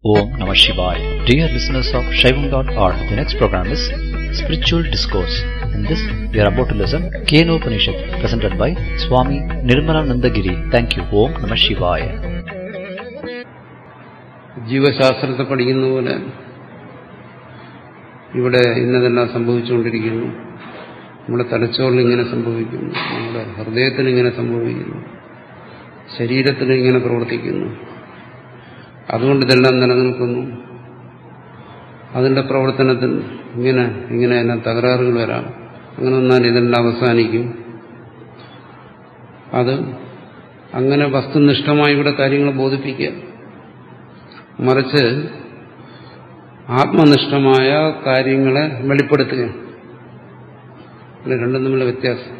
Om Namah Shivaya. Dear listeners of Shaivam.org, the next program is Spiritual Discourse. In this, we are about to listen Keno Upanishad, presented by Swami Nirmalanandagiri. Thank you. Om Namah Shivaya. ജീവശാസ്ത്രത്തെ പഠിക്കുന്ന പോലെ ഇവിടെ ഇന്നതെല്ലാം സംഭവിച്ചുകൊണ്ടിരിക്കുന്നു നമ്മുടെ തലച്ചോറിൽ ഇങ്ങനെ സംഭവിക്കുന്നു നമ്മുടെ ഹൃദയത്തിന് ഇങ്ങനെ സംഭവിക്കുന്നു ശരീരത്തിന് ഇങ്ങനെ പ്രവർത്തിക്കുന്നു അതുകൊണ്ട് ഇതെല്ലാം നിലനിൽക്കുന്നു അതിന്റെ പ്രവർത്തനത്തിൽ ഇങ്ങനെ ഇങ്ങനെ എല്ലാം തകരാറുകൾ വരാം അങ്ങനെ വന്നാൽ ഇതെല്ലാം അവസാനിക്കും അത് അങ്ങനെ വസ്തുനിഷ്ഠമായി ഇവിടെ കാര്യങ്ങൾ ബോധിപ്പിക്കുക മറിച്ച് ആത്മനിഷ്ഠമായ കാര്യങ്ങളെ വെളിപ്പെടുത്തുകയാണ് ഇത് രണ്ടും തമ്മിലുള്ള വ്യത്യാസം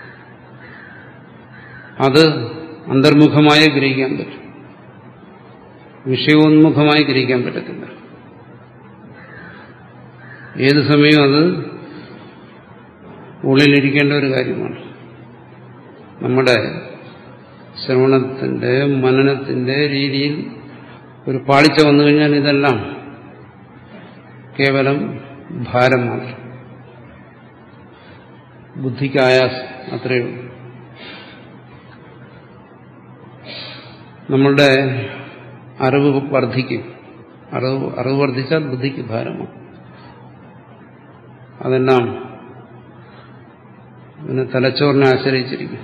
അത് അന്തർമുഖമായി ഗ്രഹിക്കാൻ പറ്റും വിഷയോന്മുഖമായി ഗ്രഹിക്കാൻ പറ്റത്തില്ല ഏത് സമയവും അത് ഉള്ളിലിരിക്കേണ്ട ഒരു കാര്യമാണ് നമ്മുടെ ശ്രവണത്തിന്റെ മനനത്തിന്റെ രീതിയിൽ ഒരു പാളിച്ച വന്നു കഴിഞ്ഞാൽ ഇതെല്ലാം കേവലം ഭാരം മാത്രം ബുദ്ധിക്ക് ആയാസം അത്രയേ ഉള്ളൂ നമ്മളുടെ അറിവ് വർദ്ധിക്കും അറിവ് അറിവ് വർദ്ധിച്ചാൽ ബുദ്ധിക്ക് ഭാരമാണ് അതെല്ലാം പിന്നെ തലച്ചോറിനെ ആശ്രയിച്ചിരിക്കും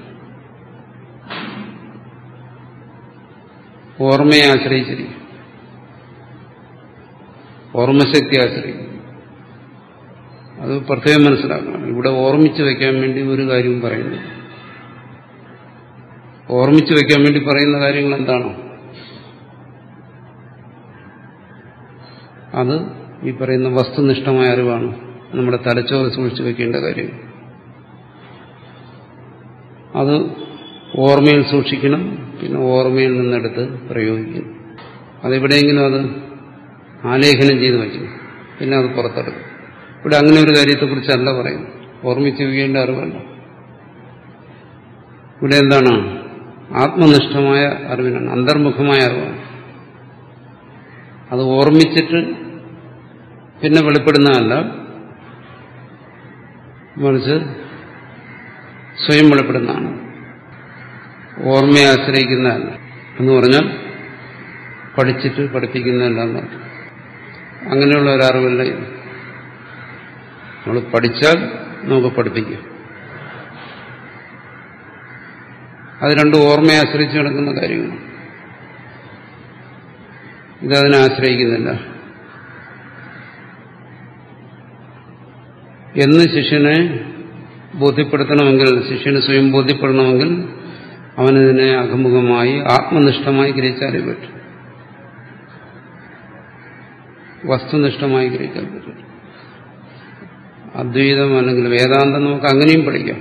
ഓർമ്മയെ ആശ്രയിച്ചിരിക്കും ഓർമ്മശക്തി ആശ്രയിക്കും അത് പ്രത്യേകം മനസ്സിലാക്കണം ഇവിടെ ഓർമ്മിച്ചു വയ്ക്കാൻ വേണ്ടി ഒരു കാര്യവും പറയുന്നു ഓർമ്മിച്ചു വയ്ക്കാൻ വേണ്ടി പറയുന്ന കാര്യങ്ങൾ എന്താണോ അത് ഈ പറയുന്ന വസ്തുനിഷ്ഠമായ അറിവാണ് നമ്മുടെ തലച്ചോറ് സൂക്ഷിച്ചു വെക്കേണ്ട കാര്യം അത് ഓർമ്മയിൽ സൂക്ഷിക്കണം പിന്നെ ഓർമ്മയിൽ നിന്നെടുത്ത് പ്രയോഗിക്കണം അതെവിടെയെങ്കിലും അത് ആലേഖനം ചെയ്ത് വയ്ക്കണം പിന്നെ അത് പുറത്തെടുക്കും ഇവിടെ അങ്ങനെ ഒരു കാര്യത്തെക്കുറിച്ചല്ല പറയുന്നത് ഓർമ്മിച്ച് വയ്ക്കേണ്ട അറിവല്ല ഇവിടെ എന്താണ് ആത്മനിഷ്ഠമായ അറിവിനാണ് അന്തർമുഖമായ അറിവാണ് അത് ഓർമ്മിച്ചിട്ട് പിന്നെ വെളിപ്പെടുന്നതല്ല മറിച്ച് സ്വയം വെളിപ്പെടുന്നതാണ് ഓർമ്മയെ ആശ്രയിക്കുന്നതല്ല എന്ന് പറഞ്ഞാൽ പഠിച്ചിട്ട് പഠിപ്പിക്കുന്നതല്ല എന്നർത്ഥം അങ്ങനെയുള്ള ഒരറിവല്ല ഇത് നമ്മൾ പഠിച്ചാൽ നമുക്ക് പഠിപ്പിക്കാം അത് രണ്ടും ഓർമ്മയെ ആശ്രയിച്ച് നടക്കുന്ന കാര്യങ്ങളാണ് ഇതതിനെ ആശ്രയിക്കുന്നില്ല എന്ന് ശിഷ്യനെ ബോധ്യപ്പെടുത്തണമെങ്കിൽ ശിഷ്യന് സ്വയം ബോധ്യപ്പെടണമെങ്കിൽ അവനതിനെ അഭിമുഖമായി ആത്മനിഷ്ഠമായി ഗ്രഹിച്ചാലേ പറ്റും വസ്തുനിഷ്ഠമായി ഗ്രഹിക്കാൻ പറ്റും അദ്വൈതം അല്ലെങ്കിൽ വേദാന്തം നമുക്ക് അങ്ങനെയും പഠിക്കാം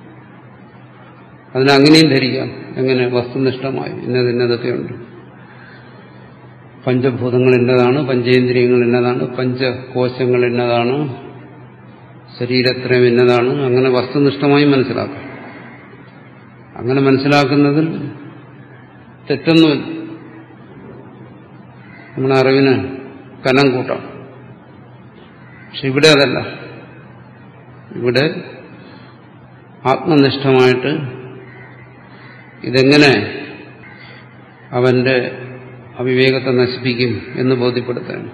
അതിനെ അങ്ങനെയും ധരിക്കാം എങ്ങനെ വസ്തുനിഷ്ഠമായി ഇന്നത് ഇന്നതൊക്കെയുണ്ട് പഞ്ചഭൂതങ്ങൾ ഇന്നതാണ് പഞ്ചേന്ദ്രിയങ്ങൾ ഇന്നതാണ് പഞ്ചകോശങ്ങൾ ഇന്നതാണ് ശരീരത്രയം ഇന്നതാണ് അങ്ങനെ വസ്തുനിഷ്ഠമായി മനസ്സിലാക്കാം അങ്ങനെ മനസ്സിലാക്കുന്നതിൽ തെറ്റൊന്നുമില്ല നമ്മുടെ അറിവിന് കനം കൂട്ടാം പക്ഷെ ഇവിടെ അതല്ല ഇവിടെ ആത്മനിഷ്ഠമായിട്ട് ഇതെങ്ങനെ അവന്റെ അവിവേകത്തെ നശിപ്പിക്കും എന്ന് ബോധ്യപ്പെടുത്താൻ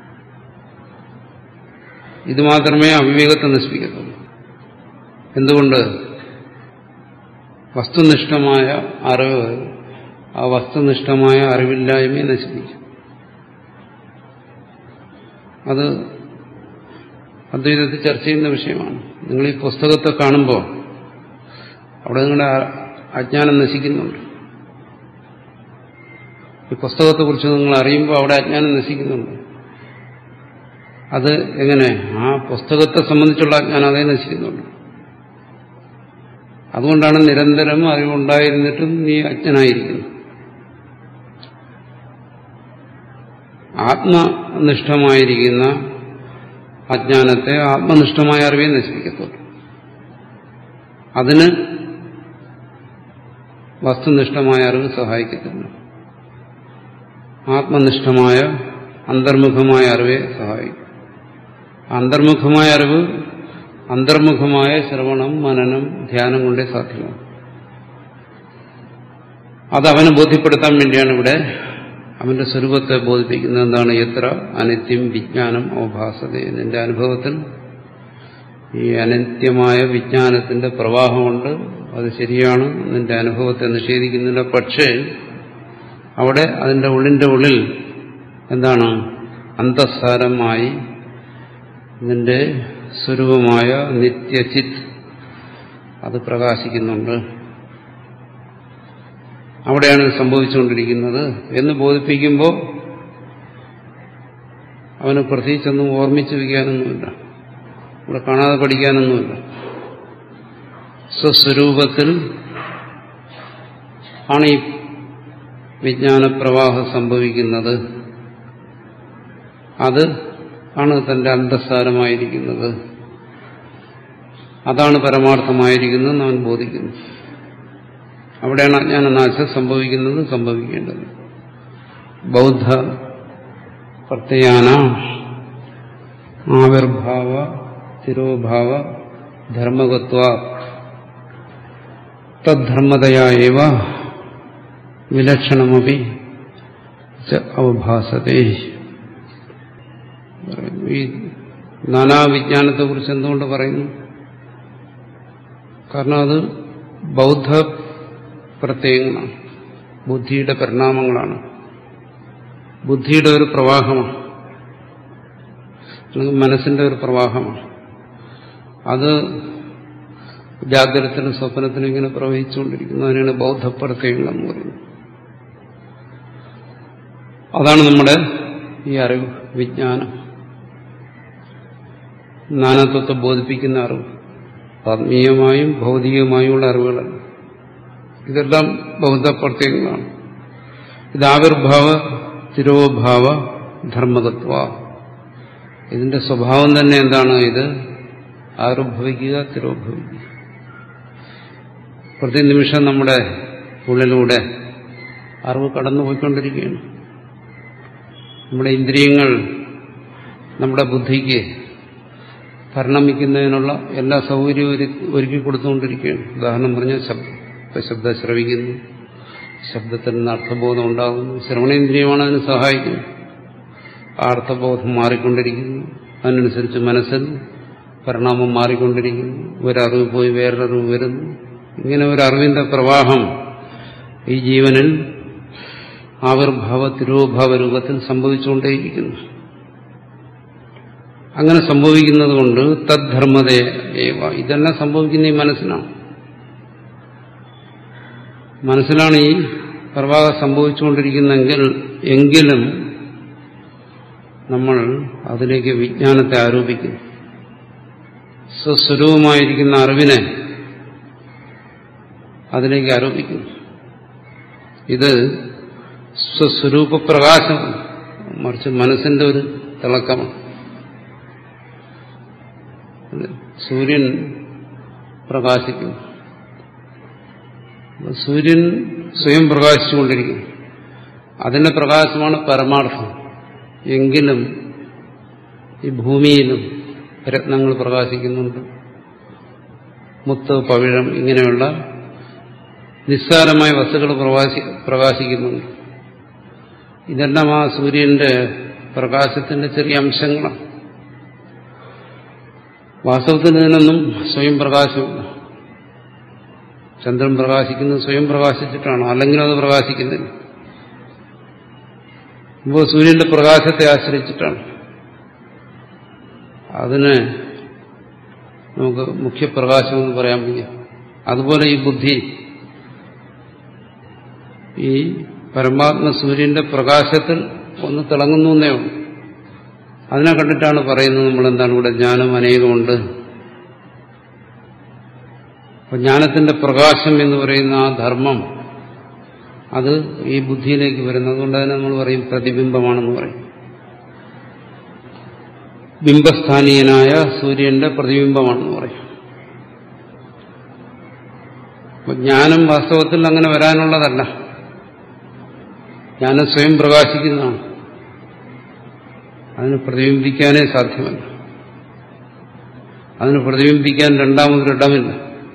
ഇത് മാത്രമേ അവിവേകത്തെ നശിപ്പിക്കത്തുള്ളൂ എന്തുകൊണ്ട് വസ്തുനിഷ്ഠമായ അറിവ് ആ വസ്തുനിഷ്ഠമായ അറിവില്ലായ്മയെ നശിപ്പിക്കും അത് അദ്വൈതത്തിൽ ചർച്ച ചെയ്യുന്ന വിഷയമാണ് നിങ്ങൾ ഈ പുസ്തകത്തെ കാണുമ്പോൾ അവിടെ നിങ്ങളുടെ അജ്ഞാനം നശിക്കുന്നുണ്ട് ഈ പുസ്തകത്തെക്കുറിച്ച് നിങ്ങൾ അറിയുമ്പോൾ അവിടെ അജ്ഞാനം നശിക്കുന്നുണ്ട് അത് എങ്ങനെ ആ പുസ്തകത്തെ സംബന്ധിച്ചുള്ള അജ്ഞാനം അതേ നശിക്കുന്നുണ്ട് അതുകൊണ്ടാണ് നിരന്തരം അറിവുണ്ടായിരുന്നിട്ടും നീ അജ്ഞനായിരിക്കുന്നു ആത്മനിഷ്ഠമായിരിക്കുന്ന അജ്ഞാനത്തെ ആത്മനിഷ്ഠമായ അറിവേ നശിപ്പിക്കത്തുള്ളൂ അതിന് വസ്തുനിഷ്ഠമായ അറിവ് സഹായിക്കത്തില്ല ആത്മനിഷ്ഠമായ അന്തർമുഖമായ അറിവെ സഹായിക്കും അന്തർമുഖമായ അറിവ് അന്തർമുഖമായ ശ്രവണം മനനം ധ്യാനം കൊണ്ടേ സാധ്യമാണ് അത് അവന് ബോധ്യപ്പെടുത്താൻ വേണ്ടിയാണ് ഇവിടെ അവന്റെ സ്വരൂപത്തെ ബോധിപ്പിക്കുന്നത് എന്താണ് എത്ര അനിത്യം വിജ്ഞാനം അവഭാസത നിന്റെ അനുഭവത്തിൽ ഈ അനിത്യമായ വിജ്ഞാനത്തിന്റെ പ്രവാഹമുണ്ട് അത് ശരിയാണ് നിന്റെ അനുഭവത്തെ നിഷേധിക്കുന്നില്ല പക്ഷേ അവിടെ അതിന്റെ ഉള്ളിന്റെ ഉള്ളിൽ എന്താണ് അന്തസ്സാരമായി നിന്റെ സ്വരൂപമായ നിത്യചിത് അത് പ്രകാശിക്കുന്നുണ്ട് അവിടെയാണ് ഇത് സംഭവിച്ചുകൊണ്ടിരിക്കുന്നത് എന്ന് ബോധിപ്പിക്കുമ്പോൾ അവന് പ്രത്യേകിച്ചൊന്നും ഓർമ്മിച്ചു വയ്ക്കാനൊന്നുമില്ല ഇവിടെ കാണാതെ പഠിക്കാനൊന്നുമില്ല സ്വസ്വരൂപത്തിൽ ആണ് ഈ വിജ്ഞാനപ്രവാഹം സംഭവിക്കുന്നത് അത് ആണ് തന്റെ അന്തസ്സാരമായിരിക്കുന്നത് അതാണ് പരമാർത്ഥമായിരിക്കുന്നത് അവൻ ബോധിക്കുന്നു അവിടെയാണ് അജ്ഞാനനാശം സംഭവിക്കുന്നത് സംഭവിക്കേണ്ടത് ബൗദ്ധ പ്രത്യാന ആവിർഭാവ തിരോഭാവ ധർമ്മകത്വ തദ്ധർമ്മതയാവ വിലക്ഷണമപി അവഭാസത്തെ ഈ നാനാവിജ്ഞാനത്തെക്കുറിച്ച് എന്തുകൊണ്ട് പറയുന്നു കാരണം അത് ബൗദ്ധ പ്രത്യയങ്ങളാണ് ബുദ്ധിയുടെ പരിണാമങ്ങളാണ് ബുദ്ധിയുടെ ഒരു പ്രവാഹമാണ് അല്ലെങ്കിൽ മനസ്സിന്റെ ഒരു പ്രവാഹമാണ് അത് ജാഗ്രതത്തിനും സ്വപ്നത്തിനും ഇങ്ങനെ പ്രവഹിച്ചുകൊണ്ടിരിക്കുന്നതിനാണ് ബൗദ്ധപ്രത്യയങ്ങൾ എന്ന് പറയുന്നത് അതാണ് നമ്മുടെ ഈ അറിവ് വിജ്ഞാനം നാനാത്വത്തെ ബോധിപ്പിക്കുന്ന അറിവ് ആത്മീയമായും ഭൗതികമായുമുള്ള അറിവുകളല്ല ഇതെല്ലാം ബൗദ്ധപ്രത്യയങ്ങളാണ് ഇത് ആവിർഭാവ തിരോഭാവ ധർമ്മതത്വ ഇതിന്റെ സ്വഭാവം തന്നെ എന്താണ് ഇത് ആവിർഭവിക്കുക തിരോഭവിക്കുക പ്രതിനിമിഷം നമ്മുടെ ഉള്ളിലൂടെ അറിവ് കടന്നുപോയിക്കൊണ്ടിരിക്കുകയാണ് നമ്മുടെ ഇന്ദ്രിയങ്ങൾ നമ്മുടെ ബുദ്ധിക്ക് പരിണമിക്കുന്നതിനുള്ള എല്ലാ സൗകര്യവും ഒരുക്കി കൊടുത്തുകൊണ്ടിരിക്കുകയാണ് ഉദാഹരണം പറഞ്ഞാൽ ശബ്ദം ഇപ്പം ശബ്ദം ശ്രവിക്കുന്നു ശബ്ദത്തിൽ നിന്ന് അർത്ഥബോധം ഉണ്ടാകുന്നു ശ്രവണേന്ദ്രിയമാണ് അതിന് സഹായിക്കുന്നത് ആ അർത്ഥബോധം മാറിക്കൊണ്ടിരിക്കുന്നു അതിനനുസരിച്ച് മനസ്സിൽ പരിണാമം മാറിക്കൊണ്ടിരിക്കുന്നു ഒരറിവ് പോയി വേറൊരറിവ് വരുന്നു ഇങ്ങനെ ഒരു അറിവിന്റെ പ്രവാഹം ഈ ജീവനിൽ ആവിർഭാവ തിരോഭാവ രൂപത്തിൽ സംഭവിച്ചുകൊണ്ടേയിരിക്കുന്നു അങ്ങനെ സംഭവിക്കുന്നത് കൊണ്ട് തദ്ധർമ്മതയേവ ഇതെല്ലാം സംഭവിക്കുന്ന ഈ മനസ്സിനാണ് മനസ്സിലാണ് ഈ പ്രവാഹം സംഭവിച്ചുകൊണ്ടിരിക്കുന്നെങ്കിൽ എങ്കിലും നമ്മൾ അതിലേക്ക് വിജ്ഞാനത്തെ ആരോപിക്കുന്നു സ്വസ്വരൂപമായിരിക്കുന്ന അറിവിനെ അതിലേക്ക് ആരോപിക്കുന്നു ഇത് സ്വസ്വരൂപ പ്രകാശം മറിച്ച് മനസ്സിന്റെ ഒരു തിളക്കമാണ് സൂര്യൻ പ്രകാശിക്കുന്നു സൂര്യൻ സ്വയം പ്രകാശിച്ചുകൊണ്ടിരിക്കുന്നു അതിന്റെ പ്രകാശമാണ് പരമാർത്ഥം എങ്കിലും ഈ ഭൂമിയിലും രത്നങ്ങൾ പ്രകാശിക്കുന്നുണ്ട് മുത്ത് പവിഴം ഇങ്ങനെയുള്ള നിസ്സാരമായ വസ്തുക്കൾ പ്രകാശി പ്രകാശിക്കുന്നുണ്ട് ഇതെല്ലാം ആ സൂര്യന്റെ പ്രകാശത്തിന്റെ ചെറിയ അംശങ്ങളാണ് വാസ്തവത്തിൽ ഇതിനൊന്നും സ്വയം പ്രകാശമില്ല ചന്ദ്രൻ പ്രകാശിക്കുന്നത് സ്വയം പ്രകാശിച്ചിട്ടാണ് അല്ലെങ്കിലും അത് പ്രകാശിക്കുന്നില്ല ഇപ്പോൾ സൂര്യന്റെ പ്രകാശത്തെ ആശ്രയിച്ചിട്ടാണ് അതിന് നമുക്ക് മുഖ്യപ്രകാശം എന്ന് പറയാൻ വയ്യ അതുപോലെ ഈ ബുദ്ധി ഈ പരമാത്മ സൂര്യന്റെ പ്രകാശത്തിൽ ഒന്ന് തിളങ്ങുന്നു എന്നേ ഉള്ളൂ അതിനെ കണ്ടിട്ടാണ് പറയുന്നത് നമ്മൾ എന്താണ് ഇവിടെ ജ്ഞാനം അനേകമുണ്ട് അപ്പൊ ജ്ഞാനത്തിന്റെ പ്രകാശം എന്ന് പറയുന്ന ആ ധർമ്മം അത് ഈ ബുദ്ധിയിലേക്ക് വരുന്നത് അതുകൊണ്ട് തന്നെ നമ്മൾ പറയും പ്രതിബിംബമാണെന്ന് പറയും ബിംബസ്ഥാനീയനായ സൂര്യന്റെ പ്രതിബിംബമാണെന്ന് പറയും അപ്പൊ ജ്ഞാനം വാസ്തവത്തിൽ അങ്ങനെ വരാനുള്ളതല്ല ജ്ഞാനം സ്വയം പ്രകാശിക്കുന്നതാണ് അതിന് പ്രതിബിംബിക്കാനേ സാധ്യമല്ല അതിന് പ്രതിബിംബിക്കാൻ രണ്ടാമതൊരിടമില്ല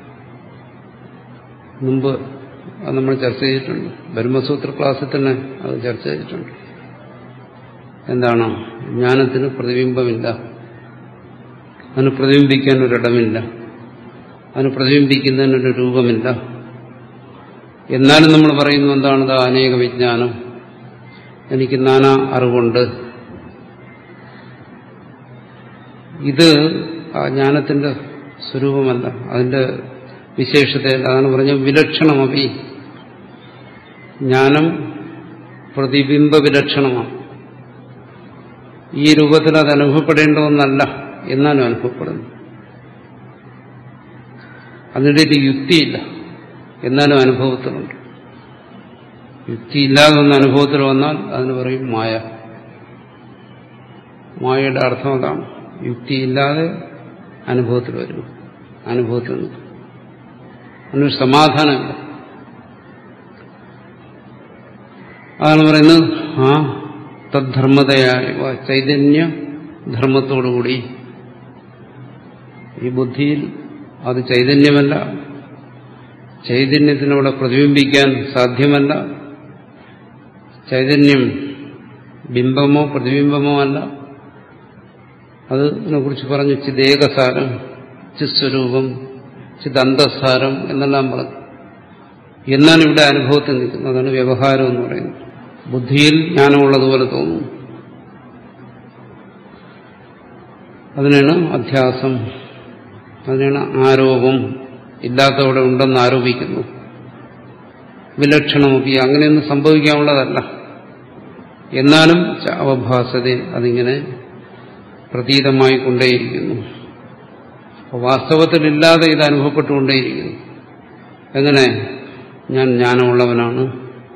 മുമ്പ് അത് നമ്മൾ ചർച്ച ചെയ്തിട്ടുണ്ട് ബ്രഹ്മസൂത്ര ക്ലാസ്സിൽ തന്നെ അത് ചർച്ച ചെയ്തിട്ടുണ്ട് എന്താണ് ജ്ഞാനത്തിന് പ്രതിബിംബമില്ല അതിന് പ്രതിബിംബിക്കാൻ ഒരിടമില്ല അതിന് പ്രതിബിംബിക്കുന്നതിനൊരു രൂപമില്ല എന്നാലും നമ്മൾ പറയുന്നു എന്താണത് അനേക വിജ്ഞാനം എനിക്ക് നാനാ അറിവുണ്ട് ഇത് ആ ജ്ഞാനത്തിന്റെ സ്വരൂപമല്ല അതിന്റെ വിശേഷതയല്ല അതാണ് പറഞ്ഞ വിലക്ഷണമപി ജ്ഞാനം പ്രതിബിംബ വിലക്ഷണമാണ് ഈ രൂപത്തിൽ അത് അനുഭവപ്പെടേണ്ട ഒന്നല്ല എന്നാലും അനുഭവപ്പെടുന്നു അതിൻ്റെ ഒരു യുക്തിയില്ല എന്നാലും അനുഭവത്തിലുണ്ട് യുക്തിയില്ലാതെ ഒന്ന് അനുഭവത്തിൽ വന്നാൽ അതിന് പറയും മായ മായയുടെ അർത്ഥം അതാണ് യുക്തിയില്ലാതെ അനുഭവത്തിൽ വരുന്നു അനുഭവത്തിൽ നിന്ന് അതിനൊരു സമാധാനമില്ല അതാണ് പറയുന്നത് ആ തദ്ധർമ്മതയായ ചൈതന്യ ധർമ്മത്തോടുകൂടി ഈ ബുദ്ധിയിൽ അത് ചൈതന്യമല്ല ചൈതന്യത്തിനവിടെ പ്രതിബിംബിക്കാൻ സാധ്യമല്ല ചൈതന്യം ബിംബമോ പ്രതിബിംബമോ അല്ല അതിനെ കുറിച്ച് പറഞ്ഞു ചിദേകസാരം ചിസ്വരൂപം ചിദന്തസാരം എന്നെല്ലാം പറഞ്ഞു എന്നാണ് ഇവിടെ അനുഭവത്തിൽ നിൽക്കുന്നത് അതാണ് വ്യവഹാരം എന്ന് പറയുന്നത് ബുദ്ധിയിൽ ജ്ഞാനമുള്ളതുപോലെ തോന്നുന്നു അതിനാണ് അധ്യാസം അതിനാണ് ആരോപം ഇല്ലാത്തവിടെ ഉണ്ടെന്ന് ആരോപിക്കുന്നു വിലക്ഷണമൊക്കെ അങ്ങനെയൊന്നും സംഭവിക്കാനുള്ളതല്ല എന്നാലും അവഭാസത അതിങ്ങനെ പ്രതീതമായി കൊണ്ടേയിരിക്കുന്നു വാസ്തവത്തിലില്ലാതെ ഇത് അനുഭവപ്പെട്ടുകൊണ്ടേയിരിക്കുന്നു എങ്ങനെ ഞാൻ ജ്ഞാനമുള്ളവനാണ്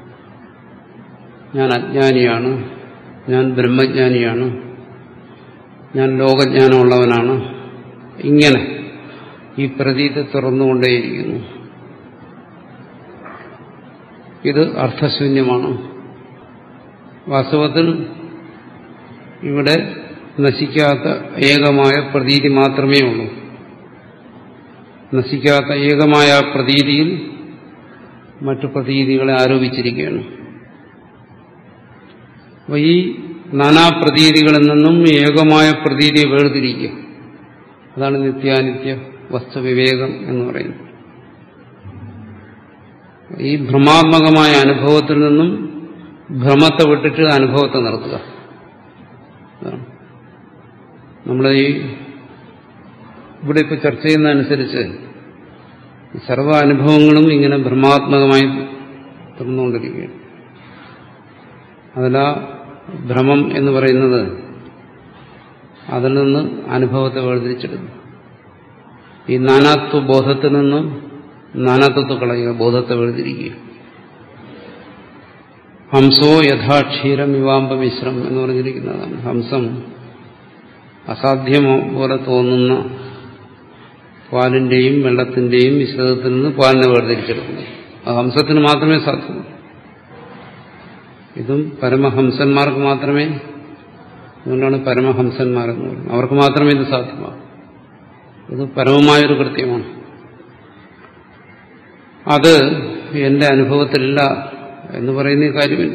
ഞാൻ അജ്ഞാനിയാണ് ഞാൻ ബ്രഹ്മജ്ഞാനിയാണ് ഞാൻ ലോകജ്ഞാനമുള്ളവനാണ് ഇങ്ങനെ ഈ പ്രതീതി തുറന്നുകൊണ്ടേയിരിക്കുന്നു ഇത് അർത്ഥശൂന്യമാണ് വാസ്തവത്തിൽ ഇവിടെ നശിക്കാത്ത ഏകമായ പ്രതീതി മാത്രമേ ഉള്ളൂ നശിക്കാത്ത ഏകമായ പ്രതീതിയിൽ മറ്റു പ്രതീതികളെ ആരോപിച്ചിരിക്കുകയാണ് അപ്പോൾ ഈ നാനാപ്രതീതികളിൽ നിന്നും ഏകമായ പ്രതീതിയെ വേർതിരിക്കുക അതാണ് നിത്യാനിത്യ വസ്തുവിവേകം എന്ന് പറയുന്നത് ഈ ഭ്രമാത്മകമായ അനുഭവത്തിൽ നിന്നും ഭ്രമത്തെ വിട്ടിട്ട് അനുഭവത്തെ നിർത്തുക നമ്മൾ ഈ ഇവിടെ ഇപ്പോൾ ചർച്ച ചെയ്യുന്നതനുസരിച്ച് സർവ അനുഭവങ്ങളും ഇങ്ങനെ ഭ്രമാത്മകമായി തുറന്നുകൊണ്ടിരിക്കുകയാണ് അതിലാ ഭ്രമം എന്ന് പറയുന്നത് അതിൽ നിന്ന് അനുഭവത്തെ വേർതിരിച്ചെടുക്കും ഈ നാനാത്വ ബോധത്തിൽ നിന്നും നാനാത്വത്തെ കളയുക ബോധത്തെ വേർതിരിക്കുക ഹംസോ യഥാക്ഷീരം ഇവാമ്പ മിശ്രം എന്ന് പറഞ്ഞിരിക്കുന്നതാണ് ഹംസം അസാധ്യമോ പോലെ തോന്നുന്ന പാലിന്റെയും വെള്ളത്തിന്റെയും മിശ്രിതത്തിൽ നിന്ന് പാലിനെ വേർതിരിച്ചെടുക്കുന്നു അത് ഹംസത്തിന് മാത്രമേ സാധ്യമുള്ളൂ ഇതും പരമഹംസന്മാർക്ക് മാത്രമേ അതുകൊണ്ടാണ് പരമഹംസന്മാരെന്ന് പറയുന്നത് അവർക്ക് മാത്രമേ ഇത് സാധ്യമാകൂ ഇത് പരമമായൊരു കൃത്യമാണ് അത് എന്റെ അനുഭവത്തിലില്ല എന്ന് പറയുന്ന കാര്യമില്ല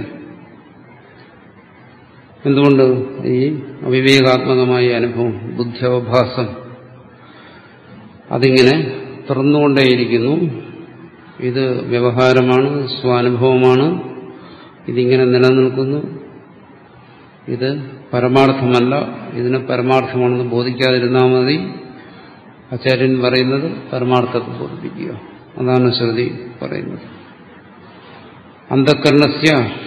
എന്തുകൊണ്ട് ഈ അവിവേകാത്മകമായ അനുഭവം ബുദ്ധ്യവഭാസം അതിങ്ങനെ തുറന്നുകൊണ്ടേയിരിക്കുന്നു ഇത് വ്യവഹാരമാണ് സ്വാനുഭവമാണ് ഇതിങ്ങനെ നിലനിൽക്കുന്നു ഇത് പരമാർത്ഥമല്ല ഇതിനെ പരമാർത്ഥമാണെന്ന് ബോധിക്കാതിരുന്നാൽ മതി ആചാര്യൻ പറയുന്നത് പരമാർത്ഥത്തെ ബോധിപ്പിക്കുക അതാണ് ശ്രുതി പറയുന്നത് അന്ധകരണസ്യ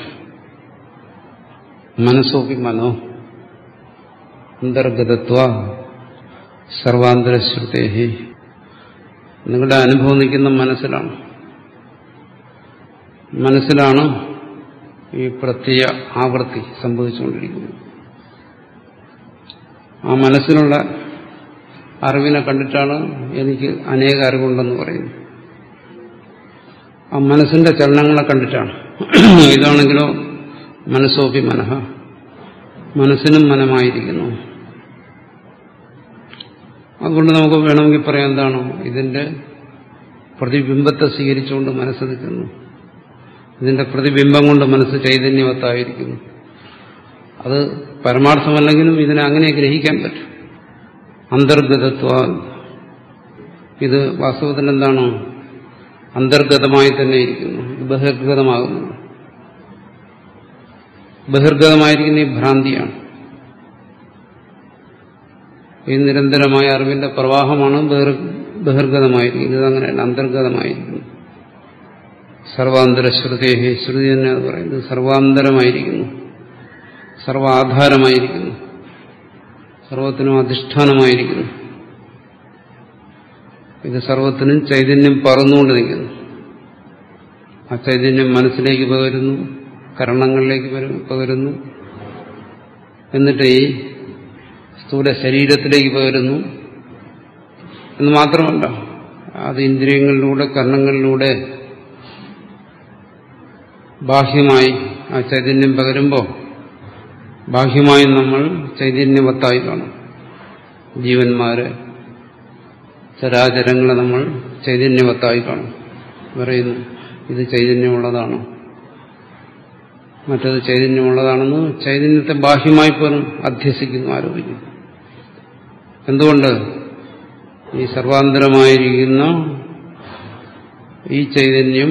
മനസ്സോപ്പി മനോ അന്തർഗതത്വ സർവാന്തരശ്രുതേഹി നിങ്ങളുടെ അനുഭവം നിൽക്കുന്ന മനസ്സിലാണ് മനസ്സിലാണ് ഈ പ്രത്യയ ആവൃത്തി സംഭവിച്ചുകൊണ്ടിരിക്കുന്നത് ആ മനസ്സിനുള്ള അറിവിനെ കണ്ടിട്ടാണ് എനിക്ക് അനേക അറിവുണ്ടെന്ന് പറയുന്നത് ആ മനസ്സിന്റെ ചലനങ്ങളെ കണ്ടിട്ടാണ് ഇതാണെങ്കിലോ മനസ്സോപ്പി മനഃ മനസ്സിനും മനമായിരിക്കുന്നു അതുകൊണ്ട് നമുക്ക് വേണമെങ്കിൽ പറയാം എന്താണ് ഇതിന്റെ പ്രതിബിംബത്തെ സ്വീകരിച്ചുകൊണ്ട് മനസ്സ് നിൽക്കുന്നു ഇതിന്റെ പ്രതിബിംബം കൊണ്ട് മനസ്സ് ചൈതന്യവത്തായിരിക്കുന്നു അത് പരമാർത്ഥമല്ലെങ്കിലും ഇതിനെ അങ്ങനെ ഗ്രഹിക്കാൻ പറ്റും അന്തർഗതത്വ ഇത് വാസ്തവത്തിൽ എന്താണ് അന്തർഗതമായി തന്നെ ഇരിക്കുന്നു ഇത് ബഹിർഗതമാകുന്നു ബഹിർഗതമായിരിക്കുന്ന ഈ ഭ്രാന്തിയാണ് ഈ നിരന്തരമായ അറിവിന്റെ പ്രവാഹമാണ് ബഹിർഗതമായിരിക്കുന്നത് ഇതങ്ങനെയല്ല അന്തർഗതമായിരിക്കുന്നു സർവാന്തര ശ്രുതേഹി ശ്രുതി തന്നെ അത് പറയുന്നത് സർവാന്തരമായിരിക്കുന്നു സർവാധാരമായിരിക്കുന്നു സർവത്തിനും അധിഷ്ഠാനമായിരിക്കുന്നു ഇത് സർവത്തിനും ചൈതന്യം പറന്നുകൊണ്ട് നിൽക്കുന്നു ആ ചൈതന്യം മനസ്സിലേക്ക് പകരുന്നു കരണങ്ങളിലേക്ക് പകരുന്നു എന്നിട്ട് ഈ സ്ഥൂല ശരീരത്തിലേക്ക് പകരുന്നു എന്ന് മാത്രമല്ല അത് ഇന്ദ്രിയങ്ങളിലൂടെ കർണങ്ങളിലൂടെ ബാഹ്യമായി ആ ചൈതന്യം പകരുമ്പോൾ ബാഹ്യമായി നമ്മൾ ചൈതന്യവത്തായി കാണും ജീവന്മാരെ ചരാചരങ്ങളെ നമ്മൾ ചൈതന്യവത്തായി കാണും പറയുന്നു ഇത് ചൈതന്യമുള്ളതാണ് മറ്റത് ചൈതന്യമുള്ളതാണെന്ന് ചൈതന്യത്തെ ബാഹ്യമായി പോലും അധ്യസിക്കുന്നു ആരോപിക്കുന്നു എന്തുകൊണ്ട് ഈ സർവാന്തരമായിരിക്കുന്ന ഈ ചൈതന്യം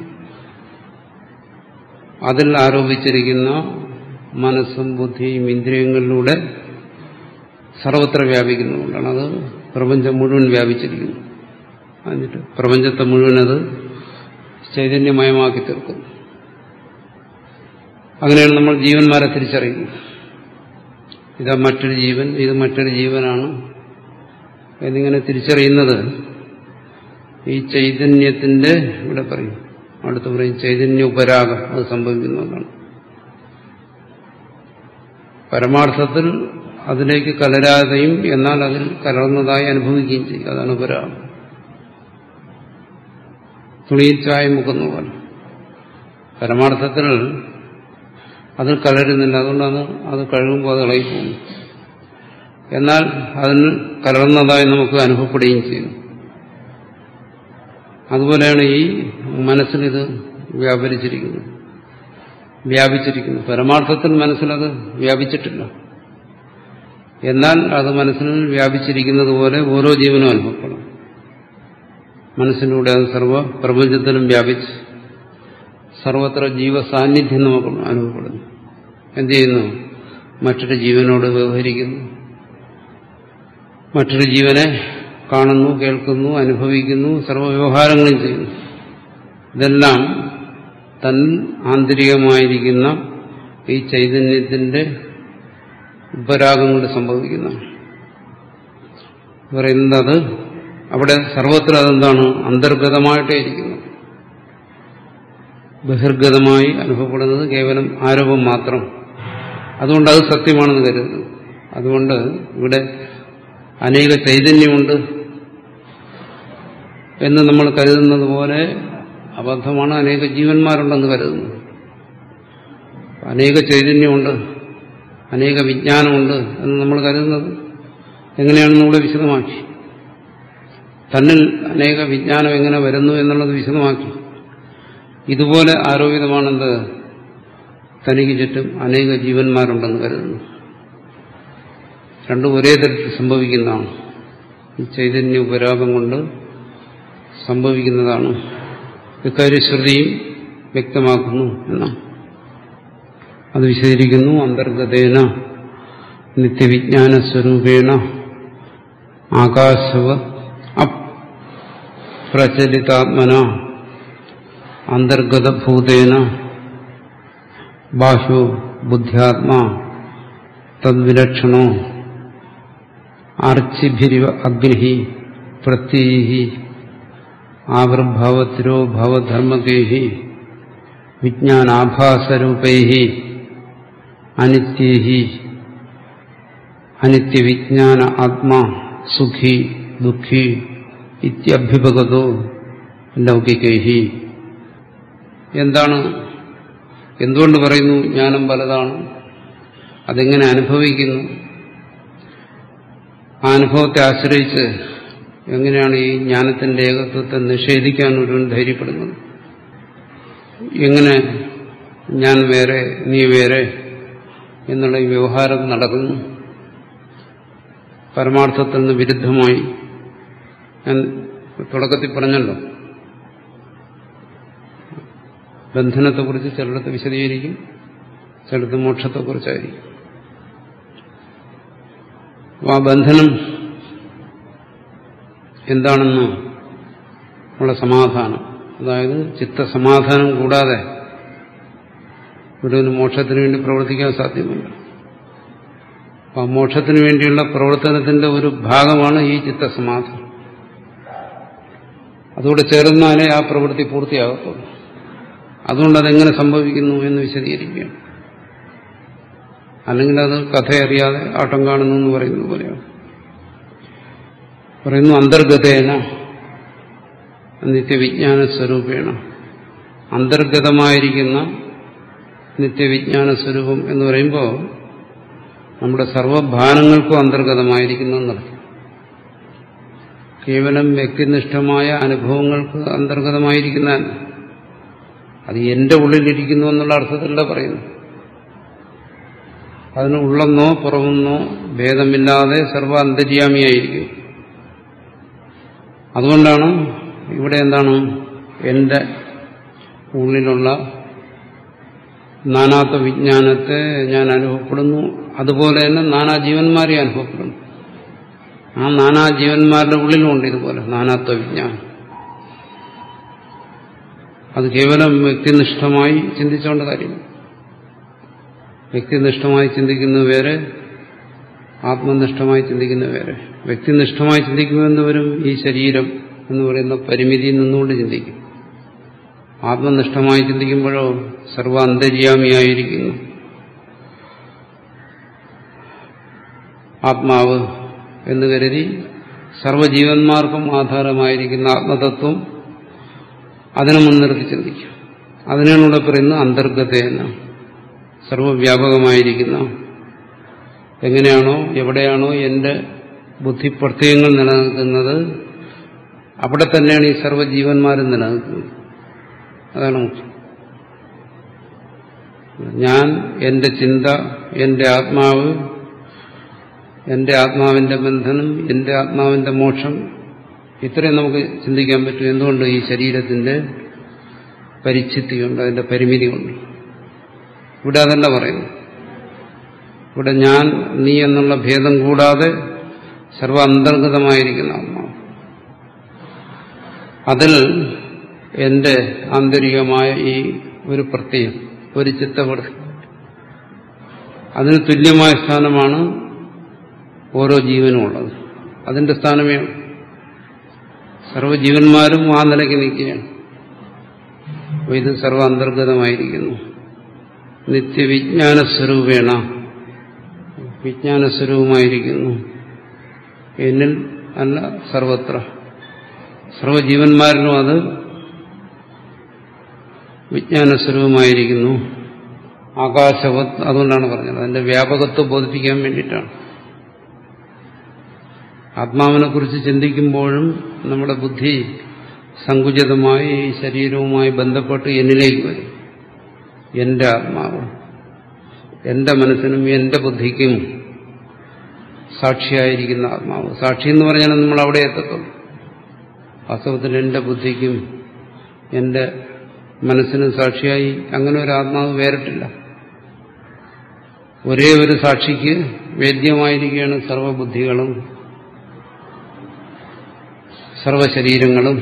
അതിൽ ആരോപിച്ചിരിക്കുന്ന മനസ്സും ബുദ്ധിയും ഇന്ദ്രിയങ്ങളിലൂടെ സർവത്ര വ്യാപിക്കുന്നതുകൊണ്ടാണ് അത് പ്രപഞ്ചം മുഴുവൻ വ്യാപിച്ചിരിക്കുന്നു എന്നിട്ട് പ്രപഞ്ചത്തെ മുഴുവൻ അത് ചൈതന്യമയമാക്കി തീർക്കുന്നു അങ്ങനെയാണ് നമ്മൾ ജീവന്മാരെ തിരിച്ചറിയുന്നത് ഇതാ മറ്റൊരു ജീവൻ ഇത് മറ്റൊരു ജീവനാണ് എന്നിങ്ങനെ തിരിച്ചറിയുന്നത് ഈ ചൈതന്യത്തിന്റെ ഇവിടെ പറയും അടുത്ത് പറയും ചൈതന്യ ഉപരാഗം അത് സംഭവിക്കുന്നതാണ് പരമാർത്ഥത്തിൽ അതിലേക്ക് കലരാതെയും എന്നാൽ അതിൽ കലർന്നതായി അനുഭവിക്കുകയും ചെയ്യും അതാണ് ഉപരാഗം തുണിയിൽ ചായ മുക്കുന്ന പോലെ പരമാർത്ഥത്തിൽ അതിൽ കലരുന്നില്ല അതുകൊണ്ടാണ് അത് കഴുകുമ്പോൾ അത് ഇളകിപ്പോകുന്നു എന്നാൽ അതിന് കലർന്നതായി നമുക്ക് അനുഭവപ്പെടുകയും ചെയ്യുന്നു അതുപോലെയാണ് ഈ മനസ്സിലിത് വ്യാപരിച്ചിരിക്കുന്നത് വ്യാപിച്ചിരിക്കുന്നു പരമാർത്ഥത്തിൽ മനസ്സിലത് വ്യാപിച്ചിട്ടില്ല എന്നാൽ അത് മനസ്സിൽ വ്യാപിച്ചിരിക്കുന്നത് പോലെ ഓരോ ജീവനും അനുഭവപ്പെടും മനസ്സിലൂടെ അത് സർവ പ്രപഞ്ചത്തിലും വ്യാപിച്ച് സർവത്ര ജീവസാന്നിധ്യം നമുക്ക് അനുഭവപ്പെടുന്നു എന്ത് ചെയ്യുന്നു മറ്റൊരു ജീവനോട് വ്യവഹരിക്കുന്നു മറ്റൊരു ജീവനെ കാണുന്നു കേൾക്കുന്നു അനുഭവിക്കുന്നു സർവ്വവ്യവഹാരങ്ങളും ചെയ്യുന്നു ഇതെല്ലാം തൻ ആന്തരികമായിരിക്കുന്ന ഈ ചൈതന്യത്തിന്റെ ഉപരാഗം കൊണ്ട് സംഭവിക്കുന്ന പറയുന്നത് അവിടെ സർവത്ര അതെന്താണ് അന്തർഗതമായിട്ടേ ഇരിക്കുന്നു ബഹിർഗതമായി അനുഭവപ്പെടുന്നത് കേവലം ആരോപം മാത്രം അതുകൊണ്ട് അത് സത്യമാണെന്ന് കരുതുന്നു അതുകൊണ്ട് ഇവിടെ അനേക ചൈതന്യമുണ്ട് എന്ന് നമ്മൾ കരുതുന്നത് പോലെ അബദ്ധമാണ് അനേക ജീവന്മാരുണ്ടെന്ന് കരുതുന്നു അനേക ചൈതന്യമുണ്ട് അനേക വിജ്ഞാനമുണ്ട് എന്ന് നമ്മൾ കരുതുന്നത് എങ്ങനെയാണെന്ന് നമ്മൾ വിശദമാക്കി തന്നിൽ അനേക വിജ്ഞാനം എങ്ങനെ വരുന്നു എന്നുള്ളത് വിശദമാക്കി ഇതുപോലെ ആരോപിതമാണെന്ത് തനിക്ക് ചുറ്റും അനേക ജീവന്മാരുണ്ടെന്ന് കരുതുന്നു രണ്ടും ഒരേ തരത്തിൽ സംഭവിക്കുന്നതാണ് ഈ ചൈതന്യ ഉപരാഗം കൊണ്ട് സംഭവിക്കുന്നതാണ് ഇക്കാര്യം ശ്രുതിയും വ്യക്തമാക്കുന്നു എന്നാണ് അത് വിശദീകരിക്കുന്നു അന്തർഗതേന നിത്യവിജ്ഞാന സ്വരൂപേണ ആകാശവ അപ്രചലിതാത്മന അന്തർഗതഭൂതേന ബാഹ്യോ ബുദ്ധ്യാത്മാ തദ്വിലക്ഷണോ ആർച്ചിഭിരിവ അഗ്നി പ്രത്യയി ആവിർഭാവത്തിരോ ഭവധർമ്മകൈ വിജ്ഞാനാഭാസരൂപൈ അനിത്യൈ അനിത്യവിജ്ഞാന ആത്മാ സുഖി ദുഃഖി ഇത്യഭ്യുപഗതോ ലൗകികൈ എന്താണ് എന്തുകൊണ്ട് പറയുന്നു ജ്ഞാനം പലതാണ് അതെങ്ങനെ അനുഭവിക്കുന്നു ആ അനുഭവത്തെ ആശ്രയിച്ച് എങ്ങനെയാണ് ഈ ജ്ഞാനത്തിന്റെ ഏകത്വത്തെ നിഷേധിക്കാൻ ഒരുവൻ ധൈര്യപ്പെടുന്നത് എങ്ങനെ ഞാൻ വേറെ നീ വേറെ എന്നുള്ള ഈ വ്യവഹാരം നടക്കുന്നു പരമാർത്ഥത്തിൽ നിന്ന് വിരുദ്ധമായി ഞാൻ തുടക്കത്തിൽ പറഞ്ഞല്ലോ ബന്ധനത്തെക്കുറിച്ച് ചിലടത്ത് വിശദീകരിക്കും ചിലടത്ത് മോക്ഷത്തെക്കുറിച്ചായിരിക്കും ആ ബന്ധനം എന്താണെന്ന് ഉള്ള സമാധാനം അതായത് ചിത്തസമാധാനം കൂടാതെ ഇവിടെ ഒരു മോക്ഷത്തിന് വേണ്ടി പ്രവർത്തിക്കാൻ സാധ്യമല്ല ആ മോക്ഷത്തിന് വേണ്ടിയുള്ള പ്രവർത്തനത്തിന്റെ ഒരു ഭാഗമാണ് ഈ ചിത്തസമാധാനം അതുകൂടെ ചേർന്നാലേ ആ പ്രവൃത്തി പൂർത്തിയാകത്തുള്ളൂ അതുകൊണ്ട് അതെങ്ങനെ സംഭവിക്കുന്നു എന്ന് വിശദീകരിക്കുകയാണ് അല്ലെങ്കിൽ അത് കഥയറിയാതെ ആട്ടം കാണുന്നു എന്ന് പറയുന്നത് പോലെയാണ് പറയുന്നു അന്തർഗതേന നിത്യവിജ്ഞാന സ്വരൂപേണ അന്തർഗതമായിരിക്കുന്ന നിത്യവിജ്ഞാന സ്വരൂപം എന്ന് പറയുമ്പോൾ നമ്മുടെ സർവഭാനങ്ങൾക്കും അന്തർഗതമായിരിക്കുന്നു എന്നർത്ഥം കേവലം വ്യക്തിനിഷ്ഠമായ അനുഭവങ്ങൾക്ക് അന്തർഗതമായിരിക്കുന്ന അത് എന്റെ ഉള്ളിലിരിക്കുന്നു എന്നുള്ള അർത്ഥത്തിലല്ല പറയുന്നു അതിന് ഉള്ളെന്നോ പുറമെന്നോ ഭേദമില്ലാതെ സർവ അന്തര്യാമിയായിരിക്കും അതുകൊണ്ടാണ് ഇവിടെ എന്താണ് എന്റെ ഉള്ളിലുള്ള നാനാത്വ വിജ്ഞാനത്തെ ഞാൻ അനുഭവപ്പെടുന്നു അതുപോലെ തന്നെ നാനാ ജീവന്മാരെ അനുഭവപ്പെടുന്നു ആ നാനാ ജീവന്മാരുടെ ഉള്ളിലുണ്ട് ഇതുപോലെ നാനാത്വ വിജ്ഞാനം അത് കേവലം വ്യക്തിനിഷ്ഠമായി ചിന്തിച്ചുകൊണ്ട് കാര്യമില്ല വ്യക്തിനിഷ്ഠമായി ചിന്തിക്കുന്നത് വേറെ ആത്മനിഷ്ഠമായി ചിന്തിക്കുന്ന വേറെ വ്യക്തിനിഷ്ഠമായി ചിന്തിക്കുമെന്ന് വരും ഈ ശരീരം എന്ന് പറയുന്ന പരിമിതിയിൽ നിന്നുകൊണ്ട് ചിന്തിക്കും ആത്മനിഷ്ഠമായി ചിന്തിക്കുമ്പോഴോ സർവ അന്തര്യാമിയായിരിക്കുന്നു ആത്മാവ് എന്ന് കരുതി സർവജീവന്മാർക്കും ആധാരമായിരിക്കുന്ന ആത്മതത്വം അതിനെ മുൻനിർത്തി ചിന്തിക്കും അതിനാണ് ഇവിടെ പറയുന്നത് അന്തർഗതയെന്ന സർവവ്യാപകമായിരിക്കുന്ന എങ്ങനെയാണോ എവിടെയാണോ എന്റെ ബുദ്ധിപ്രത്യയങ്ങൾ നിലനിൽക്കുന്നത് അവിടെ തന്നെയാണ് ഈ സർവ്വജീവന്മാരും നിലനിൽക്കുന്നത് അതാണ് മുഖ്യം ഞാൻ എന്റെ ചിന്ത എന്റെ ആത്മാവ് എന്റെ ആത്മാവിന്റെ ബന്ധനം എന്റെ ആത്മാവിന്റെ മോക്ഷം ഇത്രയും നമുക്ക് ചിന്തിക്കാൻ പറ്റും എന്തുകൊണ്ട് ഈ ശരീരത്തിന്റെ പരിച്ഛിത്തിയുണ്ട് അതിന്റെ പരിമിതി കൊണ്ട് ഇവിടെ അതല്ല പറയുന്നു ഇവിടെ ഞാൻ നീ എന്നുള്ള ഭേദം കൂടാതെ സർവ അന്തർഗതമായിരിക്കുന്ന ആത്മാവ് അതിൽ എന്റെ ആന്തരികമായ ഈ ഒരു പ്രത്യയം ഒരു ചിത്തവൃത്തി അതിന് തുല്യമായ സ്ഥാനമാണ് ഓരോ ജീവനും ഉള്ളത് അതിന്റെ സ്ഥാനമേ സർവ്വജീവന്മാരും ആ നിലയ്ക്ക് നിൽക്കുകയാണ് അപ്പോൾ ഇത് സർവ അന്തർഗതമായിരിക്കുന്നു നിത്യവിജ്ഞാനസ്വരൂപേണ വിജ്ഞാനസ്വരൂപമായിരിക്കുന്നു എന്നിൽ അല്ല സർവത്ര സർവജീവന്മാരിലും അത് വിജ്ഞാനസ്വരൂപമായിരിക്കുന്നു ആകാശവത് അതുകൊണ്ടാണ് പറഞ്ഞത് അതിന്റെ വ്യാപകത്വം ബോധിപ്പിക്കാൻ വേണ്ടിയിട്ടാണ് ആത്മാവിനെ കുറിച്ച് ചിന്തിക്കുമ്പോഴും നമ്മുടെ ബുദ്ധി സങ്കുചിതമായി ഈ ശരീരവുമായി ബന്ധപ്പെട്ട് എന്നിലേക്ക് വരും എന്റെ ആത്മാവ് എന്റെ മനസ്സിനും എന്റെ ബുദ്ധിക്കും സാക്ഷിയായിരിക്കുന്ന ആത്മാവ് സാക്ഷി എന്ന് പറഞ്ഞാൽ നമ്മൾ അവിടെ എത്തത്തുള്ളൂ വാസ്തവത്തിൽ എന്റെ ബുദ്ധിക്കും എന്റെ മനസ്സിനും സാക്ഷിയായി അങ്ങനെ ഒരു ആത്മാവ് വേറിട്ടില്ല ഒരേ ഒരു സാക്ഷിക്ക് വേദ്യമായിരിക്കുകയാണ് സർവബുദ്ധികളും സർവശരീരങ്ങളും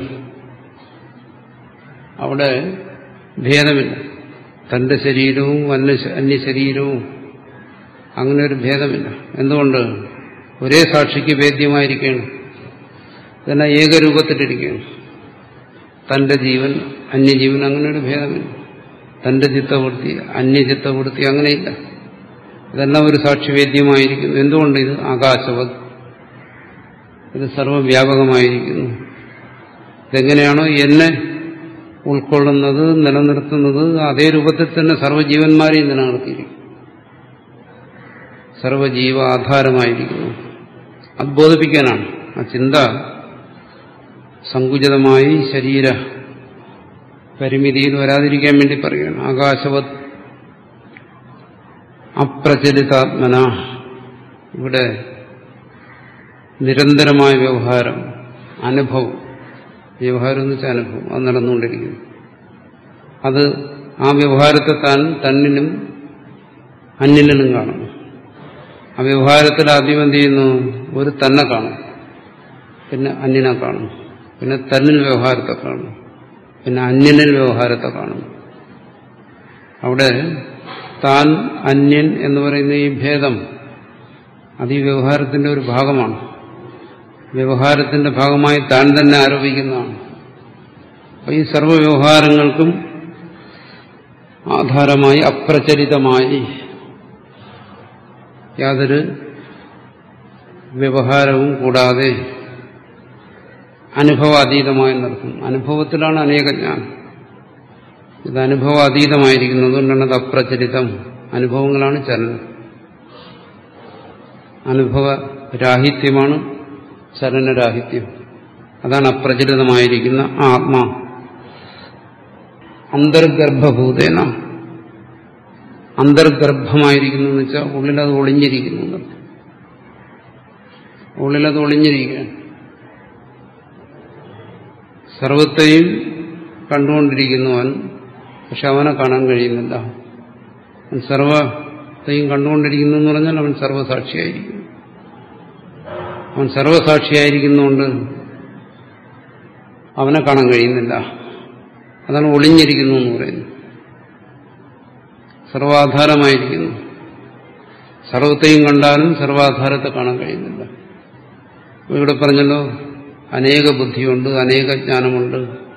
അവിടെ ഭേദമില്ല തന്റെ ശരീരവും അന്യ അന്യശരീരവും അങ്ങനെ ഒരു ഭേദമില്ല എന്തുകൊണ്ട് ഒരേ സാക്ഷിക്ക് വേദ്യമായിരിക്കുകയാണ് ഇതെല്ലാം ഏകരൂപത്തിലിരിക്കുകയാണ് തന്റെ ജീവൻ അന്യജീവൻ അങ്ങനെ ഒരു ഭേദമില്ല തന്റെ ചിത്തവൃത്തി അന്യചിത്തവൃത്തി അങ്ങനെയില്ല ഇതെല്ലാം ഒരു സാക്ഷിവേദ്യമായിരിക്കുന്നു എന്തുകൊണ്ട് ഇത് ആകാശവത് ഇത് സർവവ്യാപകമായിരിക്കുന്നു ഇതെങ്ങനെയാണോ എന്നെ ഉൾക്കൊള്ളുന്നത് നിലനിർത്തുന്നത് അതേ രൂപത്തിൽ തന്നെ സർവ്വജീവന്മാരെയും നിലനിർത്തിയിരിക്കും സർവജീവ ആധാരമായിരിക്കുന്നു അത് ബോധിപ്പിക്കാനാണ് ആ ചിന്ത സങ്കുചിതമായി ശരീര പരിമിതിയിൽ വരാതിരിക്കാൻ വേണ്ടി പറയുകയാണ് ആകാശവത് അപ്രചലിതാത്മന ഇവിടെ നിരന്തരമായ വ്യവഹാരം അനുഭവം വ്യവഹാരം എന്ന് വെച്ചാൽ അനുഭവം അത് നടന്നുകൊണ്ടിരിക്കുന്നു അത് ആ വ്യവഹാരത്തെ താൻ തന്നിലും അന്യനിലും കാണുന്നു ആ വ്യവഹാരത്തിൽ ആദ്യം എന്ത് ചെയ്യുന്നു ഒരു തന്നെ കാണും പിന്നെ അന്യനെ കാണും പിന്നെ തന്നിൽ വ്യവഹാരത്തെ കാണും പിന്നെ അന്യനിൽ വ്യവഹാരത്തെ കാണും അവിടെ താൻ അന്യൻ എന്ന് പറയുന്ന ഈ ഭേദം അത് ഈ വ്യവഹാരത്തിന്റെ ഒരു ഭാഗമാണ് വ്യവഹാരത്തിന്റെ ഭാഗമായി താൻ തന്നെ ആരോപിക്കുന്നതാണ് അപ്പൊ ഈ സർവ്വവ്യവഹാരങ്ങൾക്കും ആധാരമായി അപ്രചരിതമായി യാതൊരു വ്യവഹാരവും കൂടാതെ അനുഭവാതീതമായി നിർത്തും അനുഭവത്തിലാണ് അനേക ജ്ഞാനം ഇത് അനുഭവാതീതമായിരിക്കുന്നത് അതുകൊണ്ടാണ് അത് അപ്രചരിതം അനുഭവങ്ങളാണ് ചലനം അനുഭവരാഹിത്യമാണ് ചലനരാഹിത്യം അതാണ് അപ്രചരിതമായിരിക്കുന്ന ആ ആത്മാ അന്തർഗർഭഭൂതേന അന്തർഗർഭമായിരിക്കുന്നു എന്ന് വെച്ചാൽ ഉള്ളിലത് ഒളിഞ്ഞിരിക്കുന്നു ഉള്ളിലത് ഒളിഞ്ഞിരിക്കുകയാണ് സർവത്തെയും കണ്ടുകൊണ്ടിരിക്കുന്നവൻ പക്ഷെ അവനെ കാണാൻ കഴിയുന്നില്ല അവൻ സർവത്തെയും കണ്ടുകൊണ്ടിരിക്കുന്നു എന്ന് പറഞ്ഞാൽ അവൻ സർവസാക്ഷിയായിരിക്കും അവൻ സർവസാക്ഷിയായിരിക്കുന്നതുകൊണ്ട് അവനെ കാണാൻ കഴിയുന്നില്ല അതാണ് ഒളിഞ്ഞിരിക്കുന്നു എന്ന് പറയുന്നത് സർവാധാരമായിരിക്കുന്നു സർവത്തെയും കണ്ടാലും സർവാധാരത്തെ കാണാൻ കഴിയുന്നില്ല ഇവിടെ പറഞ്ഞല്ലോ അനേക ബുദ്ധിയുണ്ട് അനേക ജ്ഞാനമുണ്ട്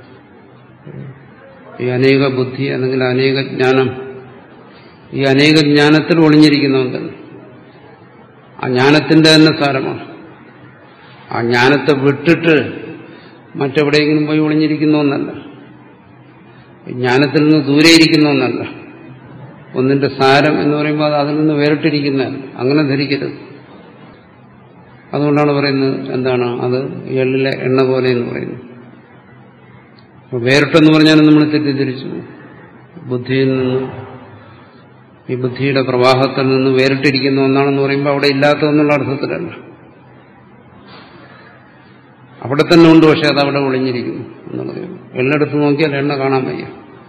ഈ അനേക ബുദ്ധി അല്ലെങ്കിൽ അനേക ജ്ഞാനം ഈ അനേക ജ്ഞാനത്തിൽ ഒളിഞ്ഞിരിക്കുന്നവൻ തന്നെ ആ ജ്ഞാനത്തിന്റെ തന്നെ സാരമാണ് ആ ജ്ഞാനത്തെ വിട്ടിട്ട് മറ്റെവിടെയെങ്കിലും പോയി ഒളിഞ്ഞിരിക്കുന്നൊന്നല്ല ജ്ഞാനത്തിൽ നിന്ന് ദൂരെ ഇരിക്കുന്നൊന്നല്ല ഒന്നിന്റെ സാരം എന്ന് പറയുമ്പോൾ അത് അതിൽ നിന്ന് വേറിട്ടിരിക്കുന്നതല്ല അങ്ങനെ ധരിക്കരുത് അതുകൊണ്ടാണ് പറയുന്നത് എന്താണ് അത് എള്ളിലെ എണ്ണ പോലെ എന്ന് പറയുന്നത് വേറിട്ടെന്ന് പറഞ്ഞാൽ നമ്മൾ തെറ്റിദ്ധരിച്ചു ബുദ്ധിയിൽ നിന്ന് ഈ ബുദ്ധിയുടെ പ്രവാഹത്തിൽ നിന്ന് വേറിട്ടിരിക്കുന്ന ഒന്നാണെന്ന് പറയുമ്പോൾ അവിടെ ഇല്ലാത്തതെന്നുള്ള അർത്ഥത്തിലല്ല അവിടെ തന്നെ ഉണ്ട് പക്ഷെ അത് അവിടെ ഒളിഞ്ഞിരിക്കുന്നു എന്നുള്ളത് എള്ളെടുത്ത് നോക്കിയാൽ എണ്ണ കാണാൻ വയ്യ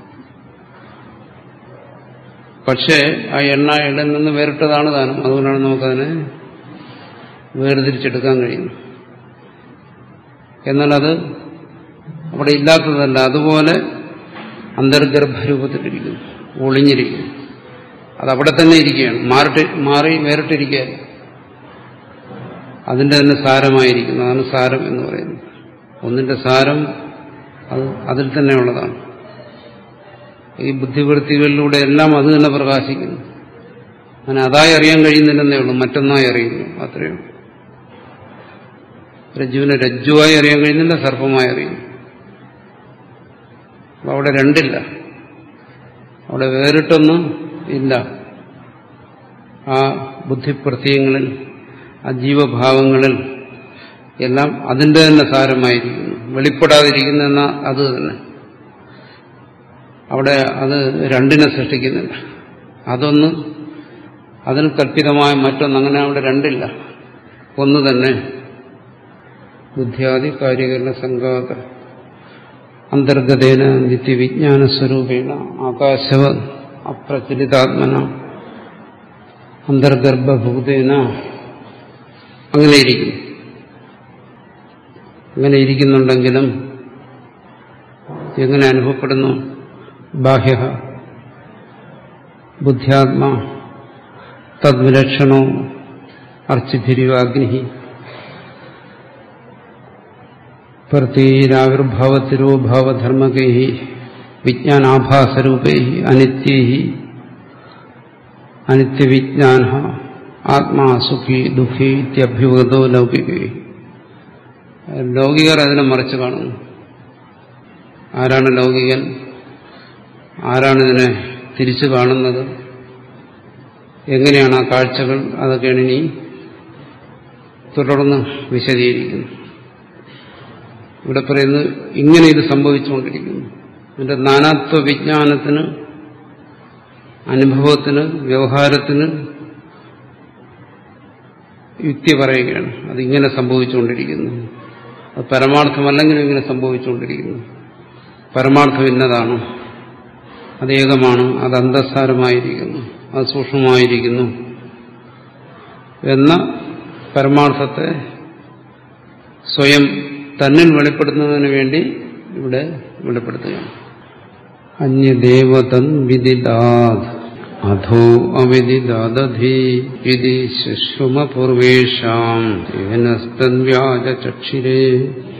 പക്ഷേ ആ എണ്ണ എള്ളിൽ നിന്ന് വേറിട്ടതാണ് താനും അതുകൊണ്ടാണ് നമുക്കതിനെ വേർതിരിച്ചെടുക്കാൻ കഴിയുന്നത് എന്നാൽ അത് അവിടെ ഇല്ലാത്തതല്ല അതുപോലെ അന്തർഗർഭരൂപത്തിലിരിക്കുന്നു ഒളിഞ്ഞിരിക്കുന്നു അത് അവിടെ തന്നെ ഇരിക്കുകയാണ് മാറിട്ട് മാറി വേറിട്ടിരിക്കുകയല്ല അതിന്റെ തന്നെ സാരമായിരിക്കുന്നു അതാണ് സാരം എന്ന് പറയുന്നത് ഒന്നിന്റെ സാരം അത് അതിൽ തന്നെ ഉള്ളതാണ് ഈ ബുദ്ധിവൃത്തികളിലൂടെ എല്ലാം അത് തന്നെ പ്രകാശിക്കുന്നു അങ്ങനെ അതായി അറിയാൻ കഴിയുന്നില്ലെന്നേ ഉള്ളൂ മറ്റൊന്നായി അറിയുന്നു അത്രയേ ഉള്ളൂ രജ്ജുവിനെ രജ്ജുവായി അറിയാൻ കഴിയുന്നില്ല സർപ്പമായി അറിയുന്നു അപ്പൊ അവിടെ രണ്ടില്ല അവിടെ വേറിട്ടൊന്നും ഇല്ല ആ ബുദ്ധിപ്രത്യയങ്ങളിൽ ആ ജീവഭാവങ്ങളിൽ എല്ലാം അതിന്റെ തന്നെ സാരമായിരിക്കുന്നു വെളിപ്പെടാതിരിക്കുന്ന എന്ന അത് തന്നെ അവിടെ അത് രണ്ടിനെ സൃഷ്ടിക്കുന്നില്ല അതൊന്ന് അതിൽ കൽപ്പിതമായ മറ്റൊന്ന് അങ്ങനെ അവിടെ രണ്ടില്ല ഒന്ന് തന്നെ ബുദ്ധിയാദി കാര്യകരണ സംഘാത അന്തർഗതേന നിത്യവിജ്ഞാന സ്വരൂപേണ ആകാശവ അപ്രചലിതാത്മന അന്തർഗർഭഭൂതേന അങ്ങനെ ഇരിക്കുന്നു അങ്ങനെ ഇരിക്കുന്നുണ്ടെങ്കിലും എങ്ങനെ അനുഭവപ്പെടുന്നു ബാഹ്യ ബുദ്ധ്യാത്മാ തദ്വിലക്ഷണോ അർച്ചിഭിരിവാഗ്നി പ്രതീരാവിർഭാവത്തിരോഭാവധർമ്മകൈ വിജ്ഞാനാഭാസരൂപൈ അനിത്യൈ അനിത്യവിജ്ഞാന ആത്മാ സുഖി ദുഃഖി ഇത്യഭ്യുഗതോ ലൗകികൈ ലൗകികർ അതിനെ മറിച്ച് കാണുന്നു ആരാണ് ലൗകികൻ ആരാണ് ഇതിനെ തിരിച്ചു കാണുന്നത് എങ്ങനെയാണ് ആ കാഴ്ചകൾ അതൊക്കെയാണ് ഇനി തുടർന്ന് വിശദീകരിക്കുന്നത് ഇവിടെ പറയുന്നത് ഇങ്ങനെ ഇത് സംഭവിച്ചുകൊണ്ടിരിക്കുന്നു ഇതിന്റെ നാനാത്വ വിജ്ഞാനത്തിന് അനുഭവത്തിന് വ്യവഹാരത്തിന് യുക്തി പറയുകയാണ് അതിങ്ങനെ സംഭവിച്ചുകൊണ്ടിരിക്കുന്നു അത് പരമാർത്ഥമല്ലെങ്കിലും ഇങ്ങനെ സംഭവിച്ചുകൊണ്ടിരിക്കുന്നു പരമാർത്ഥം ഇന്നതാണ് അത് ഏകമാണ് അത് അന്തസ്സാരമായിരിക്കുന്നു അത് സൂക്ഷ്മമായിരിക്കുന്നു എന്ന പരമാർത്ഥത്തെ സ്വയം തന്നിൽ വെളിപ്പെടുത്തുന്നതിന് വേണ്ടി ഇവിടെ വെളിപ്പെടുത്തുകയാണ് അന്യദേവതൻ വിദിദാത് അധോ അവിദിദാദധി ഇതി ശുശ്രുമപൂർവേഷാം ഏനസ്തദ്വ്യാജ ചക്ഷിരേ